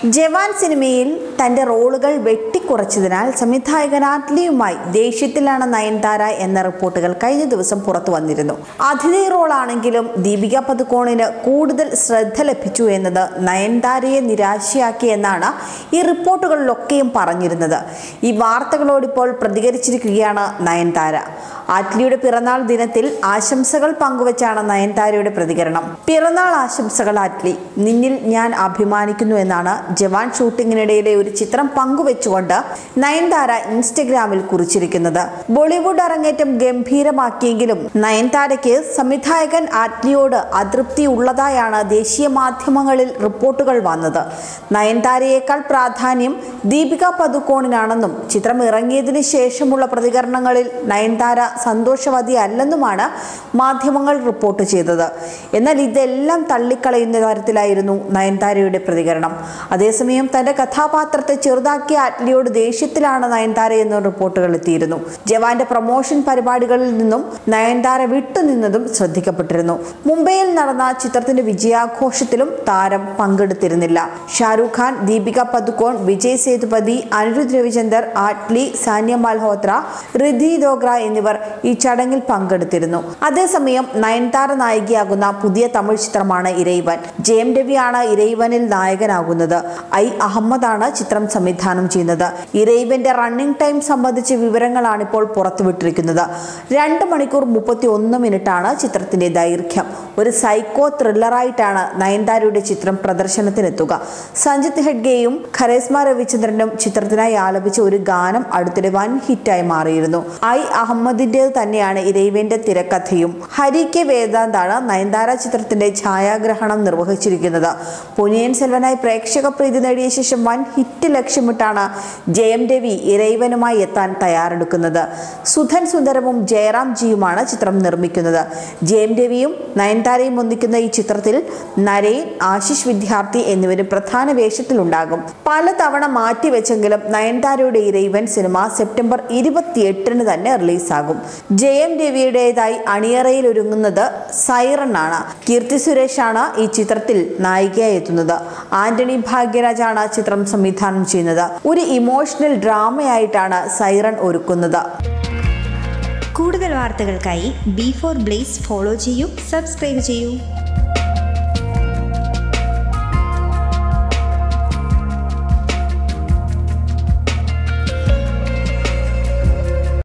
ജവാൻ സിനിമയിൽ തന്റെ റോളുകൾ വെട്ടിക്കുറച്ചതിനാൽ സംവിധായകൻ ആറ്റ്ലിയുമായി ദേഷ്യത്തിലാണ് നയൻതാര എന്ന റിപ്പോർട്ടുകൾ കഴിഞ്ഞ ദിവസം പുറത്തു വന്നിരുന്നു അതിഥി റോളാണെങ്കിലും ദീപിക പതുക്കോണിന് കൂടുതൽ ശ്രദ്ധ ലഭിച്ചു എന്നത് നയൻതാരയെ നിരാശയാക്കി എന്നാണ് ഈ റിപ്പോർട്ടുകളിലൊക്കെയും പറഞ്ഞിരുന്നത് ഈ വാർത്തകളോടിപ്പോൾ പ്രതികരിച്ചിരിക്കുകയാണ് നയൻതാര ആറ്റ്ലിയുടെ പിറന്നാൾ ദിനത്തിൽ ആശംസകൾ പങ്കുവച്ചാണ് നയൻതാരയുടെ പ്രതികരണം പിറന്നാൾ ആശംസകൾ ആറ്റ്ലി നിന്നിൽ ഞാൻ അഭിമാനിക്കുന്നു എന്നാണ് ജവാൻ ഷൂട്ടിങ്ങിനിടയിലെ ഒരു ചിത്രം പങ്കുവെച്ചുകൊണ്ട് നയൻതാര ഇൻസ്റ്റഗ്രാമിൽ കുറിച്ചിരിക്കുന്നത് ബോളിവുഡ് അരങ്ങേറ്റം ഗംഭീരമാക്കിയെങ്കിലും നയൻതാരയ്ക്ക് സംവിധായകൻ ആറ്റ്ലിയോട് അതൃപ്തി ഉള്ളതായാണ് ദേശീയ മാധ്യമങ്ങളിൽ റിപ്പോർട്ടുകൾ വന്നത് നയൻതാരയേക്കാൾ പ്രാധാന്യം ദീപിക പതുക്കോണിനാണെന്നും ചിത്രം ഇറങ്ങിയതിനു ശേഷമുള്ള പ്രതികരണങ്ങളിൽ നയൻതാര സന്തോഷവതി അല്ലെന്നുമാണ് മാധ്യമങ്ങൾ റിപ്പോർട്ട് ചെയ്തത് എന്നാൽ ഇതെല്ലാം തള്ളിക്കളയുന്ന തരത്തിലായിരുന്നു നയൻതാരയുടെ പ്രതികരണം അതേസമയം തന്റെ കഥാപാത്രത്തെ ചെറുതാക്കിയ അറ്റ്ലിയോട് ദേഷ്യത്തിലാണ് നയൻതാര എന്ന റിപ്പോർട്ടുകൾ എത്തിയിരുന്നു ജവാന്റെ പ്രൊമോഷൻ പരിപാടികളിൽ നിന്നും നയൻതാര വിട്ടുനിന്നതും ശ്രദ്ധിക്കപ്പെട്ടിരുന്നു മുംബൈയിൽ നടന്ന ചിത്രത്തിന്റെ വിജയാഘോഷത്തിലും താരം പങ്കെടുത്തിരുന്നില്ല ഷാരൂഖ് ഖാൻ ദീപിക പതുക്കോൺ വിജയ് സേതുപതി അനിരുദ്ധ് രവിചന്ദർ ആറ്റ്ലി സാനിയ മൽഹോത്ര റിധി ദോഗ്ര എന്നിവർ ഈ ചടങ്ങിൽ പങ്കെടുത്തിരുന്നു അതേസമയം നയൻതാര നായികയാകുന്ന പുതിയ തമിഴ് ചിത്രമാണ് ഇരയിവൻ ജയം രവിയാണ് ഇരയിവനിൽ നായകനാകുന്നത് ഐ അഹമ്മദാണ് ചിത്രം സംവിധാനം ചെയ്യുന്നത് ഇരയിവന്റെ റണ്ണിംഗ് ടൈം സംബന്ധിച്ച വിവരങ്ങളാണ് ഇപ്പോൾ പുറത്തുവിട്ടിരിക്കുന്നത് രണ്ട് മണിക്കൂർ മുപ്പത്തി ഒന്ന് മിനിറ്റാണ് ചിത്രത്തിന്റെ ദൈർഘ്യം ഒരു സൈക്കോ ത്രില്ലറായിട്ടാണ് നയൻതാരയുടെ ചിത്രം പ്രദർശനത്തിനെത്തുക സഞ്ജിത്ത് ഹെഡ്ഗെയും ഖരേസ്മ രവിചന്ദ്രനും ചിത്രത്തിനായി ആലപിച്ച ഒരു ഗാനം അടുത്തിടെ വൻ ഹിറ്റായി മാറിയിരുന്നു ഐ അഹമ്മദിന്റേത് തന്നെയാണ് ഇരയിവന്റെ തിരക്കഥയും ഹരി കെ വേദാന്താണ് നയൻതാര ചിത്രത്തിന്റെ ഛായാഗ്രഹണം നിർവഹിച്ചിരിക്കുന്നത് പൊന്നിയൻ സെൽവനായി പ്രേക്ഷക പ്രീതി നേടിയ ശേഷം വൻ ഹിറ്റ് ലക്ഷ്യമിട്ടാണ് ജയം രവി ഇരയിവനുമായി എത്താൻ തയ്യാറെടുക്കുന്നത് സുധൻ സുന്ദരവും ജയറാം ജിയുമാണ് ചിത്രം നിർമ്മിക്കുന്നത് ജയം രവിയും നയൻതാരയും ഒന്നിക്കുന്ന ഈ ചിത്രത്തിൽ നരേൻ ആശിഷ് വിദ്യാർത്ഥി എന്നിവരും പ്രധാന വേഷത്തിലുണ്ടാകും പലതവണ മാറ്റിവെച്ചെങ്കിലും നയൻതാരയുടെ ഇരയിവൻ സിനിമ സെപ്റ്റംബർ ഇരുപത്തിയെട്ടിന് തന്നെ റിലീസാകും ജയം രവിയുടേതായി അണിയറയിൽ ഒരുങ്ങുന്നത് സൈറൺ ആണ് കീർത്തി സുരേഷാണ് ഈ ചിത്രത്തിൽ നായികയായി എത്തുന്നത് ആന്റണി ഭാഗ്യരാജാണ് ചിത്രം സംവിധാനം ചെയ്യുന്നത് ഒരു ഇമോഷണൽ ഡ്രാമയായിട്ടാണ് സൈറൺ ഒരുക്കുന്നത് കൂടുതൽ വാർത്തകൾക്കായി ബി ഫോർ ബ്ലേസ് ഫോളോ ചെയ്യൂ സബ്സ്ക്രൈബ് ചെയ്യൂ